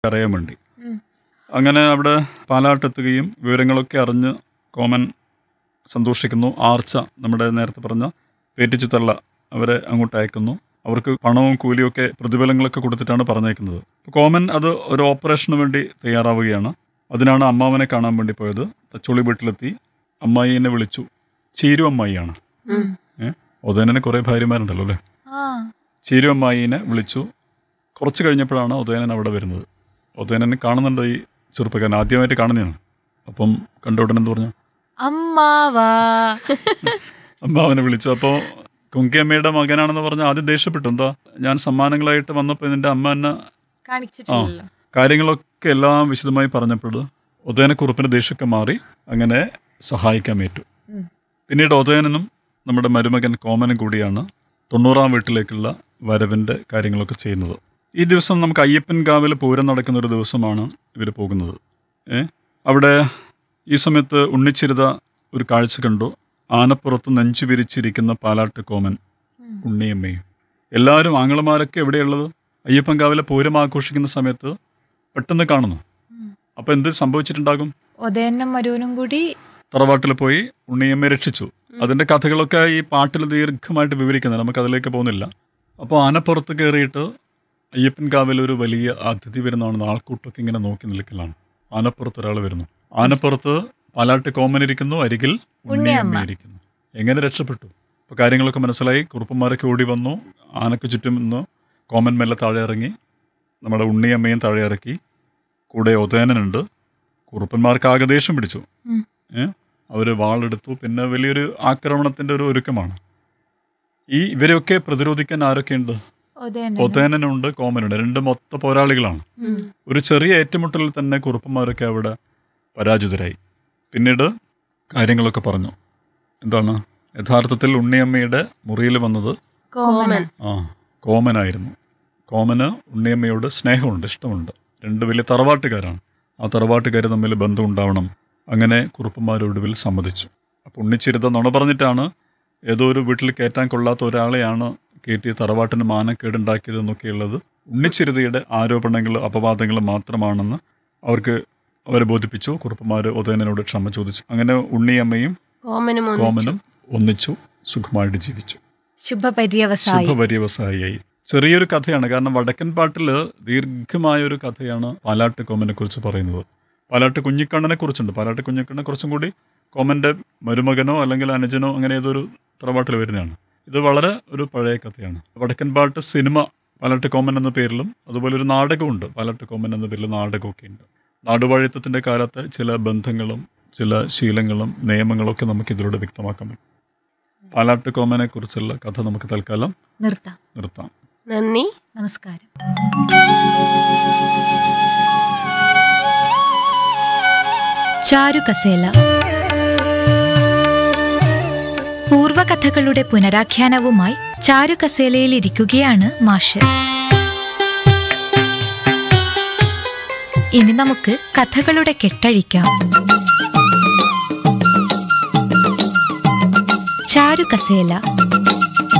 അറിയാൻ വേണ്ടി ഉം. അങ്ങനെ അവിടെ പാലാട്ടെത്തുകയും വിവരങ്ങളൊക്കെ അറിഞ്ഞ് കോമൻ സന്തോഷിക്കുന്നു ആർച്ച നമ്മുടെ നേരത്തെ പറഞ്ഞ പേറ്റിച്ചുതള്ള അവരെ അങ്ങോട്ട് അയക്കുന്നു അവർക്ക് പണവും കൂലിയും ഒക്കെ പ്രതിഫലങ്ങളൊക്കെ കൊടുത്തിട്ടാണ് പറഞ്ഞേക്കുന്നത് അപ്പോൾ കോമൻ അത് ഒരു ഓപ്പറേഷന് വേണ്ടി തയ്യാറാവുകയാണ് അതിനാണ് അമ്മാവനെ കാണാൻ വേണ്ടി പോയത് തച്ചോളി വീട്ടിലെത്തി അമ്മായിനെ വിളിച്ചു ചീരു അമ്മായിയാണ് ഉം. ഏഹ് ഉദയനന് കുറേ ഭാര്യമാരുണ്ടല്ലോ അല്ലേ ആ ചീരു അമ്മായിനെ വിളിച്ചു കുറച്ച് കഴിഞ്ഞപ്പോഴാണ് ഉദയനൻ അവിടെ വരുന്നത് ഉദയനനെ കാണുന്നുണ്ട് ഈ ചെറുപ്പക്കാരൻ ആദ്യമായിട്ട് കാണുന്നതാണ് അപ്പം കണ്ട ഉടനെ എന്ത് പറഞ്ഞു അമ്മാവാ അമ്മാവനെ വിളിച്ചു അപ്പോൾ കുങ്കിയമ്മയുടെ മകനാണെന്ന് പറഞ്ഞ് ആദ്യം ദേഷ്യപ്പെട്ടു എന്താ ഞാൻ സമ്മാനങ്ങളായിട്ട് വന്നപ്പോൾ ഇതിൻ്റെ അമ്മ എന്നെ കാണിച്ചിട്ടില്ലല്ലോ കാര്യങ്ങളൊക്കെ എല്ലാം വിശദമായി പറഞ്ഞപ്പോൾ ഉദയനക്കുറുപ്പിൻ്റെ ദേഷ്യമൊക്കെ മാറി അങ്ങനെ സഹായിക്കാൻ ഏറ്റു ഉം. പിന്നീട് ഉദയനനും നമ്മുടെ മരുമകൻ കോമനും കൂടിയാണ് തൊണ്ണൂറാം വീട്ടിലേക്കുള്ള വരവിൻ്റെ കാര്യങ്ങളൊക്കെ ചെയ്യുന്നത് ഈ ദിവസം നമുക്ക് അയ്യപ്പൻ കാവിൽ പൂരം നടക്കുന്ന ഒരു ദിവസമാണ് ഇവർ പോകുന്നത് ഏ അവിടെ ഈ സമയത്ത് ഉണ്ണിച്ചിരുത ഒരു കാഴ്ച കണ്ടു ആനപ്പുറത്ത് നെഞ്ചു വിരിച്ചിരിക്കുന്ന പാലാട്ട് കോമൻ ഉം. ഉണ്ണിയമ്മയും എല്ലാവരും ആങ്ങളമാരൊക്കെ എവിടെയുള്ളത് അയ്യപ്പൻ കാവിലെ പൂരം ആഘോഷിക്കുന്ന സമയത്ത് പെട്ടെന്ന് കാണുന്നു ഉം. അപ്പോൾ എന്ത് സംഭവിച്ചിട്ടുണ്ടാകും ഉദയനും മരുവനും കൂടി തറവാട്ടിൽ പോയി ഉണ്ണിയമ്മയെ രക്ഷിച്ചു അതിന്റെ കഥകളൊക്കെ ഈ പാട്ടിൽ ദീർഘമായിട്ട് വിവരിക്കുന്നത് നമുക്ക് അതിലേക്ക് പോകുന്നില്ല അപ്പോൾ ആനപ്പുറത്ത് കയറിയിട്ട് അയ്യപ്പൻ കാവിൽ ഒരു വലിയ അതിഥി വരുന്നതാണ് ആൾക്കൂട്ടൊക്കെ ഇങ്ങനെ നോക്കി നിൽക്കലാണ് ആനപ്പുറത്ത് ഒരാൾ വരുന്നു ആനപ്പുറത്ത് പാലാട്ട് കോമൻ ഇരിക്കുന്നു അരികിൽ ഉണ്ണിയമ്മ ഇരിക്കുന്നു എങ്ങനെ രക്ഷപ്പെട്ടു അപ്പോൾ കാര്യങ്ങളൊക്കെ മനസ്സിലായി കുറുപ്പന്മാരൊക്കെ ഓടി വന്നു ആനക്ക് ചുറ്റും നിന്ന് കോമൻ മെല്ലെ താഴെ ഇറങ്ങി നമ്മുടെ ഉണ്ണിയമ്മയും താഴെ ഇറക്കി കൂടെ ഉദയനനുണ്ട് കുറുപ്പന്മാർക്ക് ആകെ ദേഷ്യം പിടിച്ചു ഉം. ഏ അവർ വാളെടുത്തു പിന്നെ വലിയൊരു ആക്രമണത്തിന്റെ ഒരു ഒരുക്കമാണ് ഈ ഇവരെയൊക്കെ പ്രതിരോധിക്കാൻ ആരൊക്കെയുണ്ട് ഉദയനും ഒതേനനുണ്ട് കോമനുണ്ട് രണ്ട് മൊത്ത പോരാളികളാണ് ഉം. ഒരു ചെറിയ ഏറ്റുമുട്ടലിൽ തന്നെ കുറുപ്പന്മാരൊക്കെ അവിടെ പരാജിതരായി പിന്നീട് കാര്യങ്ങളൊക്കെ പറഞ്ഞു എന്താണ് യഥാർത്ഥത്തിൽ ഉണ്ണിയമ്മയുടെ മുറിയിൽ വന്നത് കോമൻ ആ കോമനായിരുന്നു കോമന് ഉണ്ണിയമ്മയോട് സ്നേഹമുണ്ട് ഇഷ്ടമുണ്ട് രണ്ട് വലിയ തറവാട്ടുകാരാണ് ആ തറവാട്ടുകാർ തമ്മിൽ ബന്ധം ഉണ്ടാവണം അങ്ങനെ കുറുപ്പന്മാരൊടുവിൽ സമ്മതിച്ചു അപ്പോൾ ഉണ്ണിച്ചിരുത നുണ പറഞ്ഞിട്ടാണ് ഏതോ ഒരു വീട്ടിൽ കയറ്റാൻ കൊള്ളാത്ത ഒരാളെയാണ് കയറ്റി തറവാട്ടിന് മാനക്കേടുണ്ടാക്കിയത് എന്നൊക്കെയുള്ളത് ഉണ്ണിച്ചിരുതയുടെ ആരോപണങ്ങൾ അപവാദങ്ങൾ മാത്രമാണെന്ന് അവർക്ക് അവരെ ബോധിപ്പിച്ചു കുറുപ്പന്മാർ ഉദയനോട് ക്ഷമ ചോദിച്ചു അങ്ങനെ ഉണ്ണിയമ്മയും കോമനും ഒന്നിച്ചു. കോമനും ഒന്നിച്ചു സുഖമായിട്ട് ജീവിച്ചു ശുഭപര്യവസായി ശുഭപര്യവസായിയായി ചെറിയൊരു കഥയാണ് കാരണം വടക്കൻ പാട്ടിൽ ദീർഘമായ ഒരു കഥയാണ് പാലാട്ട് കോമനെ കുറിച്ച് പറയുന്നത് പാലാട്ട് കുഞ്ഞിക്കണ്ണനെ കുറിച്ചുണ്ട് പാലാട്ട് കുഞ്ഞിക്കണ്ണനെ കുറച്ചും കൂടി കോമന്റെ മരുമകനോ അല്ലെങ്കിൽ അനുജനോ അങ്ങനെ ഏതൊരു തറവാട്ടിൽ വരുന്നതാണ് ഇത് വളരെ ഒരു പഴയ കഥയാണ് വടക്കൻ പാട്ട് സിനിമ പാലാട്ട് കോമൻ എന്ന പേരിലും അതുപോലെ ഒരു നാടകമുണ്ട് പാലാട്ട് കോമൻ എന്ന പേരിൽ നാടകമൊക്കെ ഉണ്ട് നാടുവാഴിത്തത്തിന്റെ കാലത്തെ ചില ബന്ധങ്ങളും ചില ശീലങ്ങളും നിയമങ്ങളും ഒക്കെ നമുക്ക് ഇതിലൂടെ വ്യക്തമാക്കാൻ പറ്റും പാലാട്ട് കോമനെ കുറിച്ചുള്ള കഥ നമുക്ക് തൽക്കാലം നിർത്താം നിർത്താം നന്ദി നമസ്കാരം ചാരുകസേല പൂർവകഥകളുടെ പുനരാഖ്യാനവുമായി ചാരുകസേലയിൽ ഇരിക്കുകയാണ് മാഷ് ഇനി നമുക്ക് കഥകളുടെ കെട്ടഴിക്കാം ചാരുകസേല